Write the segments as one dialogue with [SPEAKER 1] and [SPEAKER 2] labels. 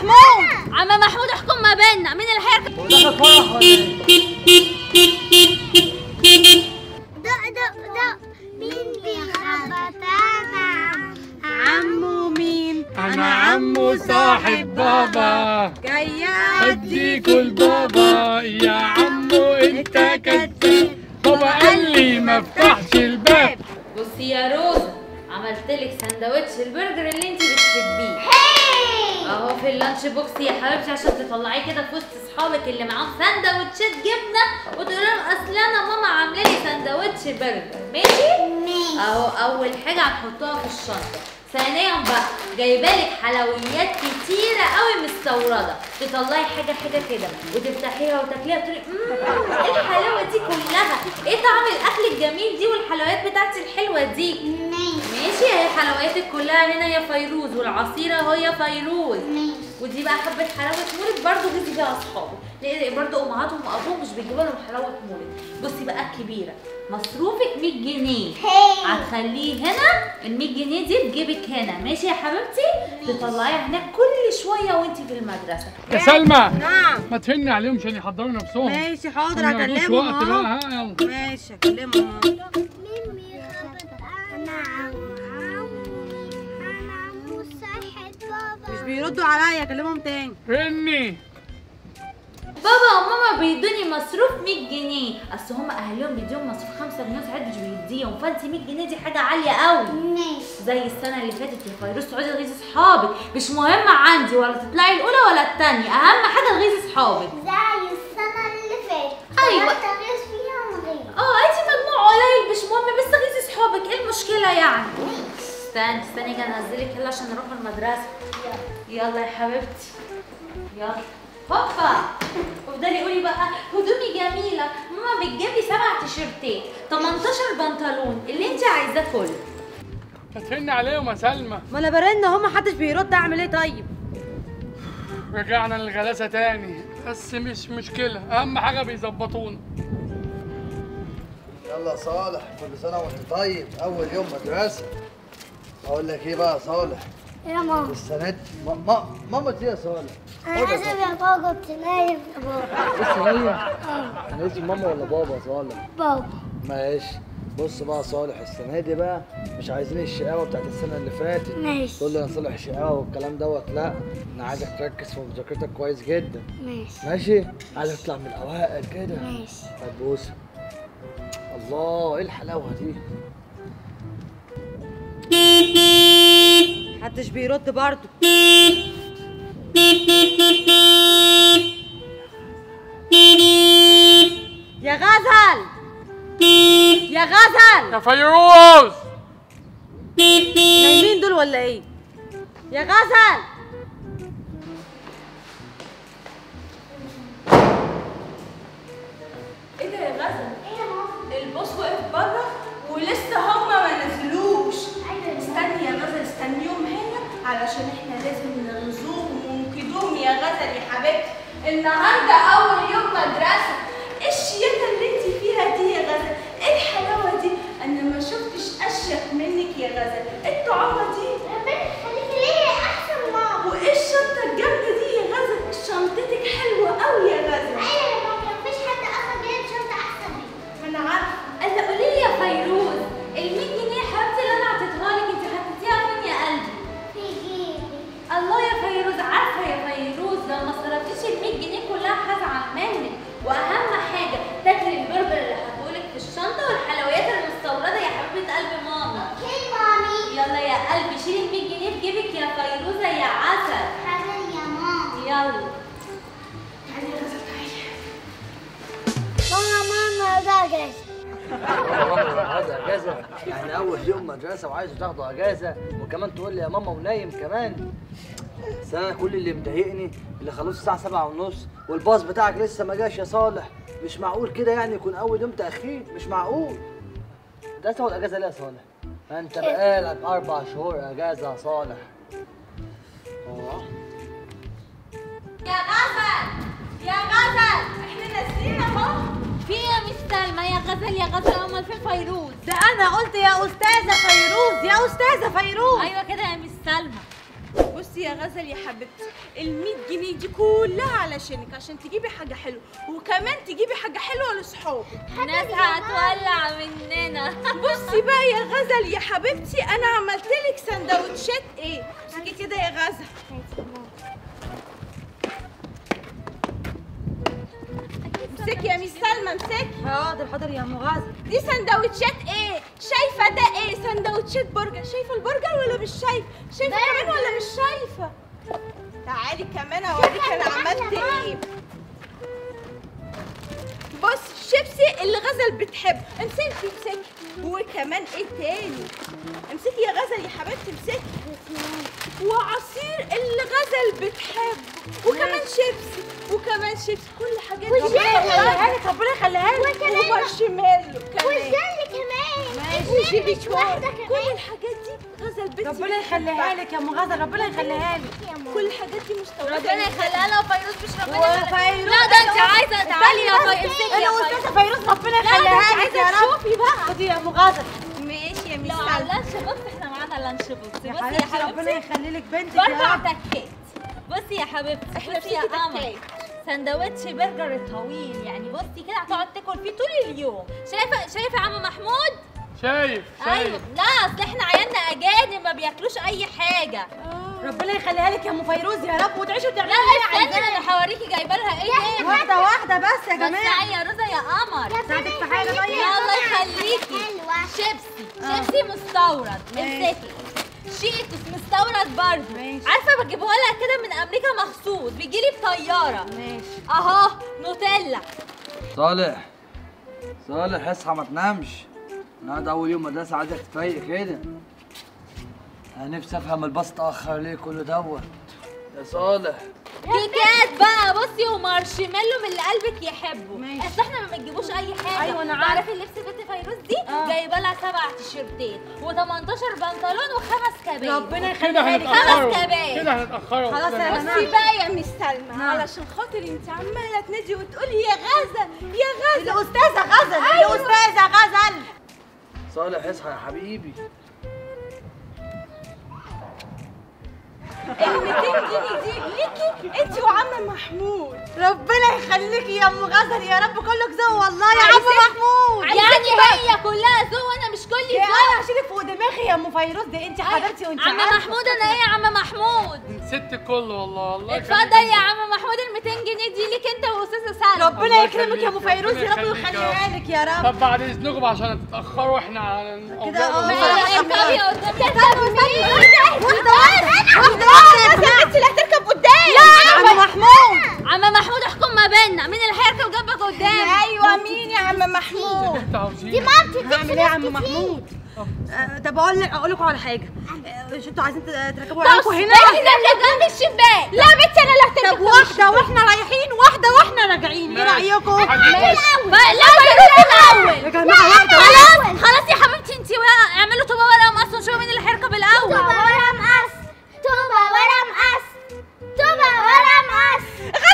[SPEAKER 1] محمود
[SPEAKER 2] عم محمود احكم ما بيننا مين اللي هيركب
[SPEAKER 3] وده فرح ولا ايه؟
[SPEAKER 4] دق دق دق مين بيخبط انا
[SPEAKER 1] عمو مين
[SPEAKER 3] انا عمو صاحب بابا
[SPEAKER 1] جايه
[SPEAKER 3] اديكوا البابا يا عمو انت كذاب بابا قال لي ما افتحش الباب
[SPEAKER 2] بصي يا روزا عملت لك سندوتش البرجر اللي انت بتحبيه اهو في اللانش بوكس يا حبيبتي عشان تطلعيه كده في وسط اصحابك اللي معاهم سندوتشات جبنه وتقولي لهم اصل انا ماما عامله لي سندوتش برجر ماشي
[SPEAKER 4] ماشي
[SPEAKER 2] اهو اول حاجه هنحطها في الشنطه ثانيا بقى جايبالك حلويات كتيره قوي مستورده تطلعي حاجه حاجه كده وتفتحيها وتاكليها تقولي امم ايه الحلاوه دي كلها ايه طعم الاكل الجميل دي والحلويات بتاعتي الحلوه دي
[SPEAKER 4] ماشي
[SPEAKER 2] ماشي اهي حلوياتك كلها هنا يا فيروز والعصيره اهو يا فيروز
[SPEAKER 4] ماشي
[SPEAKER 2] ودي بقى حبه حلاوه مولد برضو جيزي فيها اصحابه لان برضو امهاتهم وابوهم مش بيجيبوا لهم حلاوه مولد بصي بقى الكبيره مصروفك 100 جنيه
[SPEAKER 4] هي
[SPEAKER 2] هتخليه هنا ال 100 جنيه دي بجيبك هنا ماشي يا حبيبتي تطلعيها هناك كل شويه وانت في المدرسه
[SPEAKER 3] يا سلمى
[SPEAKER 1] نعم
[SPEAKER 3] ما تهني عليهم عشان يحضروا نفسهم
[SPEAKER 1] ماشي حاضر
[SPEAKER 3] ما ياخدوش
[SPEAKER 1] هكلمهم
[SPEAKER 3] وقت بقى
[SPEAKER 1] اهو
[SPEAKER 3] ها يلا
[SPEAKER 1] ماشي هكلمهم اهو
[SPEAKER 4] مين بيخبط انا عمو عمو انا عمو صاحب بابا
[SPEAKER 1] مش بيردوا عليا اكلمهم تاني
[SPEAKER 3] رني
[SPEAKER 2] بابا وماما بيدوني مصروف 100 جنيه اصل هم اهاليهم بيديهم مصروف 5 جنيه ساعات مش بيديهم فانت 100 جنيه دي حاجه عاليه قوي
[SPEAKER 4] ماشي
[SPEAKER 2] زي السنه اللي فاتت يا فيروز تقعدي تغيظي اصحابك مش مهم عندي ولا تطلعي الاولى ولا الثانيه اهم حاجه تغيظي اصحابك
[SPEAKER 4] زي السنة اللي فاتت
[SPEAKER 2] أيوة.
[SPEAKER 4] قعدت أغيظ فيها ونغيظ
[SPEAKER 2] اه انت مجموع قليل مش مهم بس تغيظي اصحابك ايه المشكله يعني استني استني اجي انزلك يلا عشان نروح المدرسه يلا يا حبيبتي يلا هوبا افضلي قولي بقى هدومي جميله ماما بتجيب لي سبع تيشيرتات 18 بنطلون اللي انت عايزاه كله
[SPEAKER 3] ما تهني عليهم يا سلمى
[SPEAKER 1] ما انا برن اهو محدش بيرد اعمل ايه طيب
[SPEAKER 3] رجعنا للغلاسه تاني بس مش مشكله اهم حاجه بيظبطونا
[SPEAKER 5] يلا يا صالح كل سنة وانت طيب أول يوم مدرسة أقول لك إيه بقى يا صالح
[SPEAKER 4] يا ماما
[SPEAKER 5] السنة دي ما ما ماما إيه يا صالح؟
[SPEAKER 4] أنا
[SPEAKER 5] خد يا
[SPEAKER 4] آسف
[SPEAKER 5] صالح.
[SPEAKER 4] يا بابا كنت نايم يا بابا
[SPEAKER 5] لسه نايم؟ أنا اسمي ماما ولا بابا يا صالح؟
[SPEAKER 4] بابا
[SPEAKER 5] ماشي بص بقى يا صالح السنة دي بقى مش عايزين الشقاوة بتاعت السنة اللي فاتت
[SPEAKER 4] ماشي
[SPEAKER 5] تقول لي أنا صالح شقاوة والكلام دوت لا أنا عايزك تركز في مذاكرتك كويس جدا
[SPEAKER 4] ماشي
[SPEAKER 5] ماشي؟ عايزك تطلع من الأوائل كده
[SPEAKER 4] ماشي
[SPEAKER 5] طب بص الله إيه الحلاوة دي؟
[SPEAKER 1] محدش بيرد برضه يا غزل يا غزل
[SPEAKER 3] يا فيروز
[SPEAKER 1] نايمين دول ولا ايه يا غزل
[SPEAKER 6] ايه ده يا غزل؟ الباص واقف بره ولسه هما ما نزلوش استني يا غزل استنيهم هنا علشان احنا لازم نغزوهم وننقذوهم يا غزل يا حبيبتي النهارده اول يوم مدرسه ايه الشياكه اللي انت فيها دي يا غزل؟ ايه الحلاوه دي؟ انا ما شفتش اشيك منك يا غزل ايه الطعامه دي؟
[SPEAKER 4] ربنا يخليك ليه أحسن ماما
[SPEAKER 6] وايه الشنطه الجامده دي يا غزل؟ شنطتك حلوه قوي يا غزل
[SPEAKER 4] أيوة يا ماما مفيش حد أخد جايب شنطة أحسن مني
[SPEAKER 6] ما انا عارفه
[SPEAKER 2] الا قولي لي يا فيروز ال 100 جنيه يا حبيبتي اللي انا اعطيتها لك انت حطيتيها فين يا قلبي
[SPEAKER 4] في جيبي
[SPEAKER 2] الله يا فيروز عارفه يا فيروز لو ما صرفتيش ال 100 جنيه كلها هزعل منك واهم حاجه تاكلي البرجر اللي هتقولك في الشنطه والحلويات المستورده يا حبيبه قلب ماما
[SPEAKER 4] أوكي مامي
[SPEAKER 2] يلا يا قلبي شيلي ال 100 جنيه في جيبك يا فيروزه يا عسل
[SPEAKER 4] حاضر يا ماما
[SPEAKER 2] يلا
[SPEAKER 6] تعالي يا غزل تعالي
[SPEAKER 4] ماما ماما ده جاي
[SPEAKER 5] هذا اجازه يعني اول يوم مدرسه وعايز تاخدوا اجازه وكمان تقول لي يا ماما ونايم كمان بس انا كل اللي مضايقني اللي خلص الساعه سبعة ونص والباص بتاعك لسه ما جاش يا صالح مش معقول كده يعني يكون اول يوم تاخير مش معقول ده تاخد اجازه ليه يا صالح انت بقالك اربع شهور اجازه يا صالح اه
[SPEAKER 2] يا غزل يا غزل احنا نازلين اهو في إيه يا مس سلمى يا غزل يا غزل امال فين فيروز
[SPEAKER 1] ده انا قلت يا استاذه فيروز يا استاذه فيروز
[SPEAKER 2] ايوه كده يا مس سلمى
[SPEAKER 1] بصي
[SPEAKER 6] بصي يا غزل يا حبيبتي ال 100 جنيه دي كلها علشانك عشان تجيبي حاجه حلوه وكمان تجيبي حاجه حلوه لاصحابك
[SPEAKER 2] الناس هتولع مننا
[SPEAKER 6] بصي بقى يا غزل يا حبيبتي انا عملت لك سندوتشات ايه امسكي كده يا غزل امسكي يا ميس سلمى امسكي
[SPEAKER 1] حاضر حاضر يا ام غازل
[SPEAKER 6] دي سندوتشات ايه شايفه ده ايه سندوتشات برجر شايفه البرجر ولا مش شايفه شايفه كمان ولا مش شايفه تعالي كمان اوريك انا عملت ايه بص الشيبسي اللي غزل بتحبه امسكي امسكي وكمان ايه تاني امسكي يا غزل يا حبيبتي امسكي وعصير اللي غزل بتحبه وكمان شيبسي وكمان شيبسي كل حاجات
[SPEAKER 1] ربنا يخليها لك ربنا يخليها لك
[SPEAKER 6] ومارشميلو كمان
[SPEAKER 4] والجل كمان
[SPEAKER 6] وجيبي
[SPEAKER 4] مش واحدة
[SPEAKER 6] كل
[SPEAKER 4] كمان
[SPEAKER 6] الحاجات دي غزل بنتي
[SPEAKER 1] ربنا يخليها لك يا ام غازل ربنا يخليها لك
[SPEAKER 6] كل الحاجات دي مستورده
[SPEAKER 2] ربنا يخليها لها وفيروز مش ربنا
[SPEAKER 1] وفيروز
[SPEAKER 2] لا ده انت عايزه تعالي يا فيروز امسكي يا فيروز
[SPEAKER 1] الاستاذه فيروز ربنا يخليها لك يا رب
[SPEAKER 6] شوفي بقى
[SPEAKER 1] خدي يا ام غازل
[SPEAKER 6] ماشي يا ميس
[SPEAKER 2] لو
[SPEAKER 6] سلمى
[SPEAKER 2] على اللانش بص احنا معانا لانش بص
[SPEAKER 1] يا
[SPEAKER 2] بصي يا
[SPEAKER 1] حبيبتي ربنا
[SPEAKER 2] حبيبتي
[SPEAKER 1] يخلي لك بنتك يا
[SPEAKER 2] باربع
[SPEAKER 1] رب
[SPEAKER 2] تكات بصي يا حبيبتي
[SPEAKER 6] احنا
[SPEAKER 2] بصي يا
[SPEAKER 6] في
[SPEAKER 2] قمر
[SPEAKER 6] تكات
[SPEAKER 2] سندوتش برجر طويل يعني بصي كده هتقعد تاكل فيه طول اليوم شايفه شايفه يا عم محمود
[SPEAKER 3] شايف
[SPEAKER 2] ايوه
[SPEAKER 3] شايف
[SPEAKER 2] لا اصل احنا عيالنا اجانب ما بياكلوش اي حاجه
[SPEAKER 1] ربنا يخليها لك يا ام فيروز يا رب وتعيشوا
[SPEAKER 2] لا
[SPEAKER 1] وتعملوا
[SPEAKER 2] لا
[SPEAKER 1] اللي
[SPEAKER 2] استنى انا هوريكي جايبه لها ايه تاني
[SPEAKER 1] واحده واحده بس يا
[SPEAKER 2] بس
[SPEAKER 1] جماعه
[SPEAKER 2] تعالي يا روزا يا قمر
[SPEAKER 1] ساعدك في حاجه طيب
[SPEAKER 2] الله يخليكي
[SPEAKER 4] حلوة
[SPEAKER 2] شيبسي شيبسي مستورد امسكي شيتوس مستورد برضه
[SPEAKER 1] ماشي.
[SPEAKER 2] عارفه بجيبه لها كده من امريكا مخصوص بيجي لي بطياره
[SPEAKER 1] ماشي
[SPEAKER 2] اهو نوتيلا
[SPEAKER 5] صالح صالح اصحى ما تنامش النهارده اول يوم مدرسه عايزك تفيق كده انا نفسي افهم الباص اتاخر ليه كل دوت يا صالح
[SPEAKER 2] كيكات بقى بصي ومارشميلو من اللي قلبك يحبه
[SPEAKER 1] ماشي.
[SPEAKER 2] اصل احنا ما بنجيبوش اي حاجه
[SPEAKER 1] أيوة أنا عارفة.
[SPEAKER 2] تعرفي اللبس بنت فيروز دي
[SPEAKER 1] آه.
[SPEAKER 2] جايبه لها سبع تيشيرتين و18 بنطلون وخمس كباين
[SPEAKER 1] ربنا
[SPEAKER 3] كده
[SPEAKER 1] يخليها لك
[SPEAKER 3] هنتأخروا
[SPEAKER 2] خمس كباين.
[SPEAKER 3] كده هنتأخروا
[SPEAKER 1] خلاص يا
[SPEAKER 3] استنى.
[SPEAKER 1] جماعة.
[SPEAKER 6] بصي بقى يا ميس سلمى
[SPEAKER 1] نعم.
[SPEAKER 6] علشان خاطر انت عماله تنادي وتقولي يا غزل يا غزل
[SPEAKER 1] الاستاذه غزل الاستاذه غزل
[SPEAKER 5] صالح اصحى يا حبيبي
[SPEAKER 6] ال 200 جنيه دي ليكي انت وعم محمود
[SPEAKER 1] ربنا يخليكي يا ام غزل يا رب كلك ذوق والله يا عم
[SPEAKER 6] عايزين-
[SPEAKER 1] محمود
[SPEAKER 2] يعني هي كلها ذوق وانا مش كل
[SPEAKER 1] يا
[SPEAKER 2] ذوق
[SPEAKER 1] انا هشيلك فوق دماغي يا ام فيروز دي انت حبيبتي وانت
[SPEAKER 2] عم
[SPEAKER 1] عارفة.
[SPEAKER 2] محمود انا ايه يا عم محمود
[SPEAKER 3] ست الكل والله الله يخليك.
[SPEAKER 2] اتفضل يا عم محمود ال 200 جنيه دي ليك انت واستاذه سلمى
[SPEAKER 1] ربنا
[SPEAKER 3] الله
[SPEAKER 1] يكرمك يا ام
[SPEAKER 3] يخليك،
[SPEAKER 1] فيروز يا رب
[SPEAKER 3] ربنا يخليك يا
[SPEAKER 1] ويخليها لك يا رب
[SPEAKER 3] طب بعد اذنكم عشان تتأخروا احنا على
[SPEAKER 1] كده اه.
[SPEAKER 3] الأوضاع.
[SPEAKER 2] اركبي يا قدام
[SPEAKER 1] واحده واحده واحده واحده يا جماعه
[SPEAKER 6] انت اللي هتركب قدام
[SPEAKER 1] يا عم محمود
[SPEAKER 2] عم محمود احكم ما بيننا مين اللي هيركب جنبك قدام
[SPEAKER 6] ايوه مين يا عم محمود
[SPEAKER 3] انت عاوزين
[SPEAKER 4] دي مامتي
[SPEAKER 1] هعمل ايه يا عم محمود آه، طب اقول لك اقول لكم على حاجه آه، مش انتوا عايزين ت- تركبوا عيالكم هنا
[SPEAKER 2] تركب جنب الشباك
[SPEAKER 6] لا بنتي انا اللي هتركب
[SPEAKER 1] طب واحده واحنا رايحين واحده واحنا راجعين ايه
[SPEAKER 3] ماشي.
[SPEAKER 1] رايكم
[SPEAKER 3] حد يخش.
[SPEAKER 2] بقى لا فيروز الاول
[SPEAKER 1] يا جماعه واحده
[SPEAKER 2] خلاص خلاص يا حبيبتي انت اعملوا طوبه ورقه مقص ونشوف مين اللي هيركب
[SPEAKER 4] طوبة
[SPEAKER 2] الاول
[SPEAKER 4] ورا مقص طوبة ورا مقص طوبة ورا مقص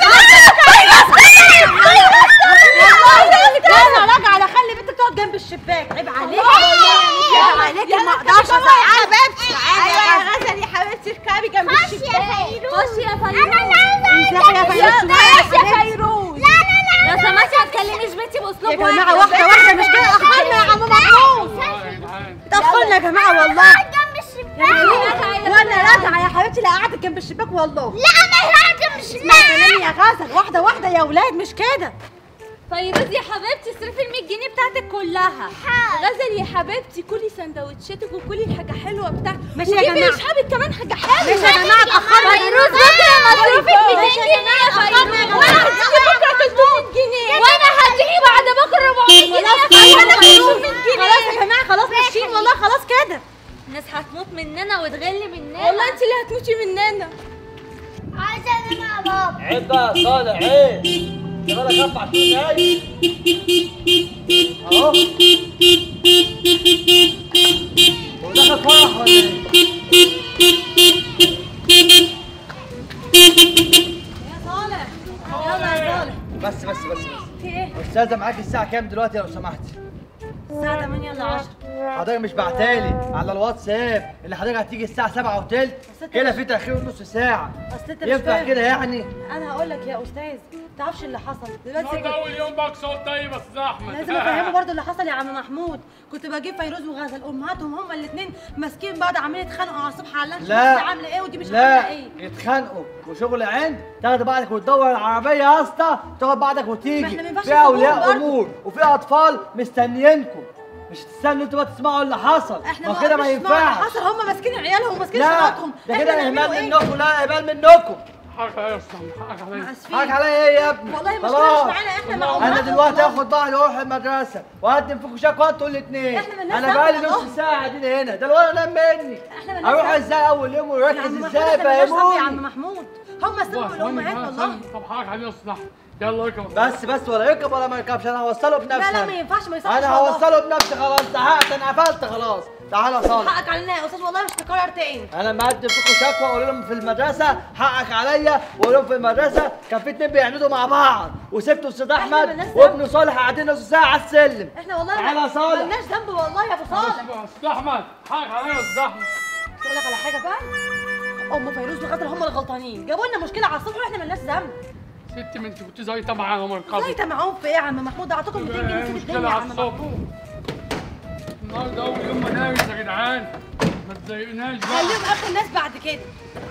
[SPEAKER 1] انا راجعه لا خلي بنتك تقعد جنب الشباك عيب عليك عيب عليك ما اقدرش
[SPEAKER 6] يا
[SPEAKER 1] اساعدك
[SPEAKER 6] حبيبتي ايوه يا غزل يا حبيبتي اركبي جنب
[SPEAKER 4] خش
[SPEAKER 6] الشباك
[SPEAKER 4] يا فيروز
[SPEAKER 2] خشي يا
[SPEAKER 4] انا
[SPEAKER 2] فيروز
[SPEAKER 4] لا لا
[SPEAKER 1] ازيك يا فيروز
[SPEAKER 6] بس يا فيروز
[SPEAKER 4] لا لا لا
[SPEAKER 2] لو سمحتي ما تكلميش بنتي
[SPEAKER 1] يا
[SPEAKER 2] باسلوب
[SPEAKER 1] جماعه
[SPEAKER 2] واحد
[SPEAKER 1] واحده واحده مش كده اتاخرنا يا عم محمود
[SPEAKER 3] والله يا جدعان
[SPEAKER 1] اتاخرنا يا جماعه والله
[SPEAKER 4] جنب الشباك
[SPEAKER 1] وانا راجعه يا حبيبتي لا قعدت جنب الشباك والله
[SPEAKER 4] لا انا راجع مش
[SPEAKER 1] اسمعي كلامي يا غزل واحده واحده يا ولاد مش كده
[SPEAKER 2] فيروز يا حبيبتي اصرفي ال 100 جنيه بتاعتك كلها
[SPEAKER 6] غزل يا حبيبتي كلي سندوتشاتك وكلي الحاجه حلوه بتاعتك
[SPEAKER 1] ماشي يا
[SPEAKER 6] وجيبي
[SPEAKER 1] جماعة.
[SPEAKER 6] لاصحابك كمان حاجه حلوه
[SPEAKER 1] ماشي يا جماعه اتاخرنا
[SPEAKER 2] فيروز بكره مصروفك 200
[SPEAKER 1] ماشي يا
[SPEAKER 2] جنيه يا
[SPEAKER 1] جماعة،
[SPEAKER 2] فيروز
[SPEAKER 1] اتأخرنا يا جماعة.
[SPEAKER 2] وانا هديكي بكره 300 جنيه وانا هديكي بعد بكره 400 جنيه يا فيروز
[SPEAKER 1] خلاص يا جماعه خلاص ماشيين والله خلاص كده
[SPEAKER 2] الناس هتموت مننا وتغل مننا
[SPEAKER 6] والله انت اللي هتموتي مننا
[SPEAKER 4] عايزة انا مع بابا
[SPEAKER 5] عيب بقى يا صالح عيب يا بالك ارفع شويه عيب اهو هو ده فرح ولا ايه؟
[SPEAKER 1] يا صالح يلا يا صالح
[SPEAKER 5] بس بس بس بس استاذه معاك الساعه كام دلوقتي لو سمحتي
[SPEAKER 1] الساعه 8 الا 10
[SPEAKER 5] حضرتك مش بعتالي على الواتساب اللي حضرتك هتيجي الساعه 7 وتلت
[SPEAKER 1] بس أنت
[SPEAKER 5] كده
[SPEAKER 1] مش-
[SPEAKER 5] في تاخير نص ساعه
[SPEAKER 1] اصل انت مش
[SPEAKER 5] ينفع
[SPEAKER 1] فاهم.
[SPEAKER 5] كده يعني
[SPEAKER 1] انا هقول لك يا استاذ تعرفش اللي حصل دلوقتي
[SPEAKER 3] النهارده اول يوم بقى صوت طيب يا استاذ احمد
[SPEAKER 1] لازم افهمه برضه اللي حصل يا عم محمود كنت بجيب فيروز وغزل امهاتهم هما الاثنين ماسكين بعض عمالين يتخانقوا على الصبح على اللانش
[SPEAKER 5] لا.
[SPEAKER 1] دي عامله ايه ودي مش
[SPEAKER 5] لا
[SPEAKER 1] عامله ايه
[SPEAKER 5] يتخانقوا وشغل عند تاخد بعضك وتدور العربيه يا اسطى تاخد بعضك
[SPEAKER 1] ما
[SPEAKER 5] وتيجي
[SPEAKER 1] إحنا ما ينفعش
[SPEAKER 5] في اولياء
[SPEAKER 1] نسيبهم برضه.
[SPEAKER 5] امور وفي اطفال مستنيينكم مش تستنوا انتوا بقى تسمعوا اللي حصل
[SPEAKER 1] احنا
[SPEAKER 5] ما كده ما
[SPEAKER 1] مش معنى
[SPEAKER 5] ينفعش
[SPEAKER 1] حصل هما ماسكين عيالهم وماسكين
[SPEAKER 5] لا
[SPEAKER 1] شنطهم
[SPEAKER 5] ده
[SPEAKER 1] إحنا
[SPEAKER 5] كده
[SPEAKER 1] نعمله
[SPEAKER 5] اهمال
[SPEAKER 1] إيه؟
[SPEAKER 5] منكم لا اهمال منكم
[SPEAKER 3] حقك عليا يا استاذ حقك عليا
[SPEAKER 1] اسفين
[SPEAKER 5] حاجة عليا ايه يا ابني
[SPEAKER 1] والله المشكله
[SPEAKER 5] خلاص.
[SPEAKER 1] مش معانا احنا مع
[SPEAKER 5] انا
[SPEAKER 1] امهاتهم
[SPEAKER 5] دلوقتي
[SPEAKER 1] والله.
[SPEAKER 5] هاخد بعض واروح المدرسه واقدم فيكم شكوى انتوا الاثنين
[SPEAKER 1] إحنا مالناش
[SPEAKER 5] انا
[SPEAKER 1] ذنب
[SPEAKER 5] بقالي
[SPEAKER 1] والله.
[SPEAKER 5] نص ساعه قاعدين هنا ده الولد نام مني
[SPEAKER 1] إحنا مالناش
[SPEAKER 5] اروح
[SPEAKER 1] ذنب.
[SPEAKER 5] ازاي اول يوم
[SPEAKER 1] يا
[SPEAKER 5] ويركز
[SPEAKER 1] عم محمود
[SPEAKER 5] ازاي
[SPEAKER 1] احنا مالناش ذنب يا عم
[SPEAKER 5] فهموني
[SPEAKER 1] محمود هما سبب الامهات والله
[SPEAKER 3] طب حقك عليا يا استاذ احمد يلا اركب
[SPEAKER 5] بس بس ولا يركب ولا ما يركبش انا هوصله بنفسي
[SPEAKER 1] لا لا
[SPEAKER 5] أنا.
[SPEAKER 1] ما ينفعش ما يصحش
[SPEAKER 5] انا
[SPEAKER 1] والله.
[SPEAKER 5] هوصله بنفسي خلاص زهقت انا قفلت خلاص تعالى صالح
[SPEAKER 1] حقك علينا يا استاذ والله مش تكرر تاني
[SPEAKER 5] انا مقدم فيكم شكوى اقول لهم في المدرسه حقك عليا واقول لهم في المدرسه كان في اتنين بيعندوا مع بعض وسبتوا استاذ
[SPEAKER 1] إحنا
[SPEAKER 5] احمد
[SPEAKER 1] مالناش ذنب.
[SPEAKER 5] وابن صالح قاعدين نص ساعه على السلم
[SPEAKER 1] احنا والله
[SPEAKER 5] تعالى يا صالح.
[SPEAKER 1] مالناش ذنب والله يا ابو صالح
[SPEAKER 3] استاذ احمد حقك عليا يا استاذ احمد
[SPEAKER 1] اقول لك على حاجه بقى ام فيروز وغزل هم اللي غلطانين جابوا لنا مشكله على الصبح واحنا مالناش ذنب
[SPEAKER 3] ستي ما انت كنت زيطه معانا وما
[SPEAKER 1] ازاي
[SPEAKER 3] ركبت
[SPEAKER 1] معاهم في ايه يا عم محمود اعطيكم 200 جنيه سيب الدنيا
[SPEAKER 3] مشكلة
[SPEAKER 1] يا
[SPEAKER 3] على
[SPEAKER 1] عم
[SPEAKER 3] الصبح
[SPEAKER 1] محمود
[SPEAKER 3] النهارده اول يوم مدارس يا جدعان ما تضايقناش بقى
[SPEAKER 1] خليهم اخر الناس بعد كده